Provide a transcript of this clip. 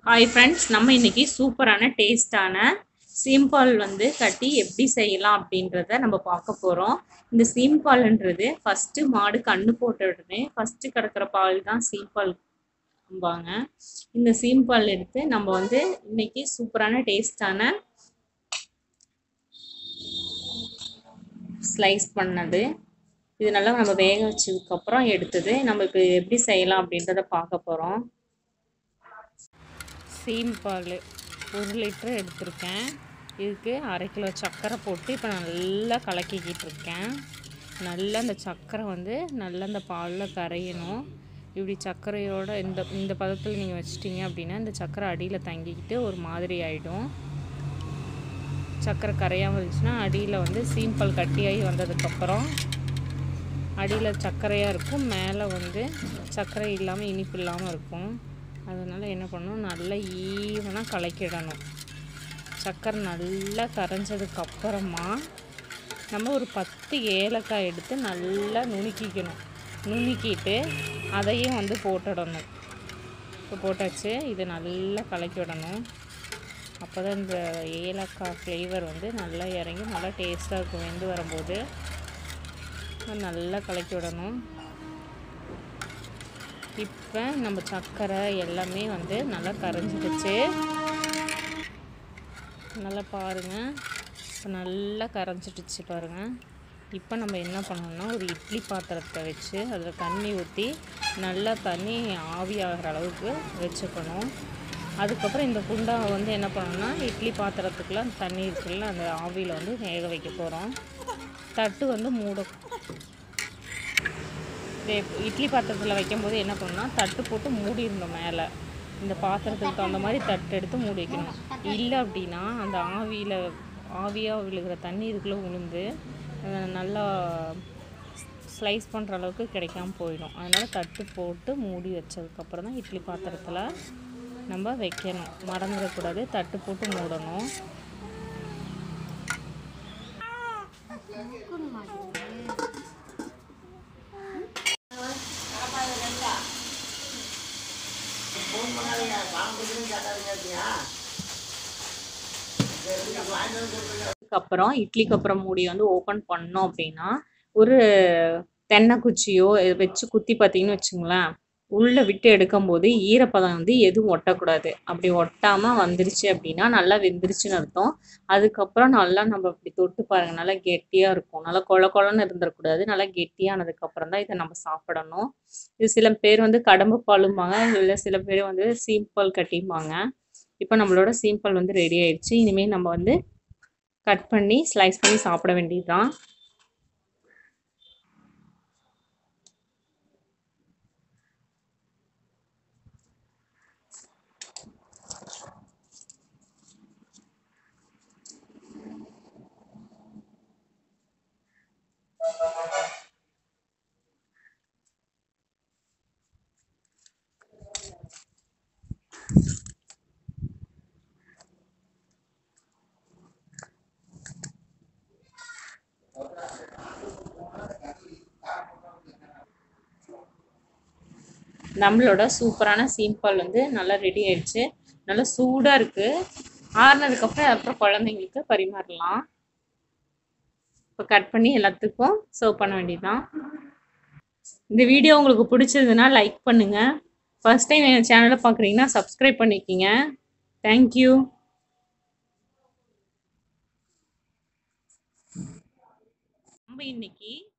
hi friends நம்ம இன்னைக்கு சூப்பரான டேஸ்டான சீம்பால் வந்து கட்டி எப்படி செய்யலாம் அப்படின்றத நம்ம பார்க்க போகிறோம் இந்த சீம்பால்ன்றது ஃபஸ்ட்டு மாடு கண்ணு போட்ட உடனே ஃபஸ்ட்டு கிடக்கிற பால் தான் சீம்பால் பாங்க இந்த சீம்பால் எடுத்து நம்ம வந்து இன்னைக்கு சூப்பரான டேஸ்டான ஸ்லைஸ் பண்ணது இது நல்லா நம்ம வேக வச்சதுக்கப்புறம் எடுத்தது நம்ம இப்போ எப்படி செய்யலாம் அப்படின்றத பார்க்க போகிறோம் சீம்பால் ஒரு லிட்டர் எடுத்திருக்கேன் இதுக்கு அரை கிலோ சர்க்கரை போட்டு இப்போ நல்லா கலக்கிக்கிட்டு இருக்கேன் நல்லா அந்த சர்க்கரை வந்து நல்லா அந்த பாலில் கரையணும் இப்படி சர்க்கரையோட இந்த இந்த பதத்தில் நீங்கள் வச்சிட்டிங்க அப்படின்னா இந்த சர்க்கரை அடியில் தங்கிக்கிட்டு ஒரு மாதிரி ஆகிடும் சர்க்கரை கரையாமல் இருந்துச்சுன்னா அடியில் வந்து சீம்பால் கட்டியாகி வந்ததுக்கப்புறம் அடியில் சர்க்கரையாக இருக்கும் மேலே வந்து சர்க்கரை இல்லாமல் இனிப்பு இல்லாமல் இருக்கும் அதனால் என்ன பண்ணணும் நல்லா ஈவனாக கலக்கிடணும் சர்க்கரை நல்லா கரைஞ்சதுக்கு அப்புறமா நம்ம ஒரு பத்து ஏலக்காய் எடுத்து நல்லா நுணுக்கிக்கணும் நுணுக்கிட்டு அதையும் வந்து போட்டுடணும் இப்போ போட்டாச்சு இது நல்லா கலக்கி விடணும் அப்போ தான் இந்த ஏலக்காய் ஃப்ளேவர் வந்து நல்லா இறங்கி நல்லா டேஸ்ட்டாக இருக்கும் வெந்து வரும்போது நல்லா கலக்கி விடணும் இப்போ நம்ம சர்க்கரை எல்லாமே வந்து நல்லா கரைஞ்சிடுச்சு நல்லா பாருங்கள் இப்போ நல்லா கரைஞ்சிடுச்சு பாருங்கள் இப்போ நம்ம என்ன பண்ணணும்னா ஒரு இட்லி பாத்திரத்தை வச்சு அதில் தண்ணி ஊற்றி நல்லா தண்ணி ஆவியாகிற அளவுக்கு வச்சுக்கணும் அதுக்கப்புறம் இந்த குண்டாவை வந்து என்ன பண்ணணும்னா இட்லி பாத்திரத்துக்குலாம் தண்ணி இருக்குல்ல அந்த ஆவியில் வந்து வேக வைக்க போகிறோம் தட்டு வந்து மூட இட்லி பாத்திரத்தில் வைக்கும்போது என்ன பண்ணணும்னா தட்டு போட்டு மூடிடணும் மேலே இந்த பாத்திரத்துக்கு தகுந்த மாதிரி தட்டு எடுத்து மூடி வைக்கணும் இல்லை அப்படின்னா அந்த ஆவியில் ஆவியாக விழுகிற தண்ணி இதுக்குள்ளே உளுந்து நல்லா ஸ்லைஸ் பண்ணுற அளவுக்கு கிடைக்காம போயிடும் அதனால் தட்டு போட்டு மூடி வச்சதுக்கப்புறம் தான் இட்லி பாத்திரத்தில் நம்ம வைக்கணும் மறந்துடக்கூடாது தட்டு போட்டு மூடணும் அப்புறம் இட்லிக்கு அப்புறம் மூடி வந்து ஓப்பன் பண்ணோம் அப்படின்னா ஒரு தென்னை குச்சியோ வச்சு குத்தி பார்த்தீங்கன்னு வச்சுங்களேன் உள்ளே விட்டு எடுக்கும்போது ஈரப்பதம் வந்து எதுவும் ஒட்டக்கூடாது அப்படி ஒட்டாமல் வந்துருச்சு அப்படின்னா நல்லா வெந்துருச்சுன்னு அர்த்தம் அதுக்கப்புறம் நல்லா நம்ம அப்படி தொட்டு பாருங்க நல்லா கெட்டியாக இருக்கும் நல்லா கொல கொலன்னு இருந்துடக்கூடாது நல்லா கெட்டியானதுக்கப்புறம் தான் இதை நம்ம சாப்பிடணும் இது சில பேர் வந்து கடம்பு பாலும்பாங்க இல்லை சில பேர் வந்து சீம்பால் கட்டிம்பாங்க இப்போ நம்மளோட சீம்பால் வந்து ரெடி ஆயிடுச்சு இனிமேல் நம்ம வந்து கட் பண்ணி ஸ்லைஸ் பண்ணி சாப்பிட வேண்டியது தான் நம்மளோட சூப்பரான சீம்பால் வந்து நல்லா ரெடி ஆயிடுச்சு நல்லா சூடாக இருக்குது ஆறுனதுக்கப்புறம் அப்புறம் குழந்தைங்களுக்கு பரிமாறலாம் இப்போ கட் பண்ணி எல்லாத்துக்கும் சர்வ் பண்ண வேண்டியதுதான் இந்த வீடியோ உங்களுக்கு பிடிச்சதுன்னா லைக் பண்ணுங்கள் ஃபர்ஸ்ட் டைம் என் சேனலை பார்க்குறீங்கன்னா சப்ஸ்கிரைப் பண்ணிக்கிங்க தேங்க்யூ நம்ம இன்னைக்கு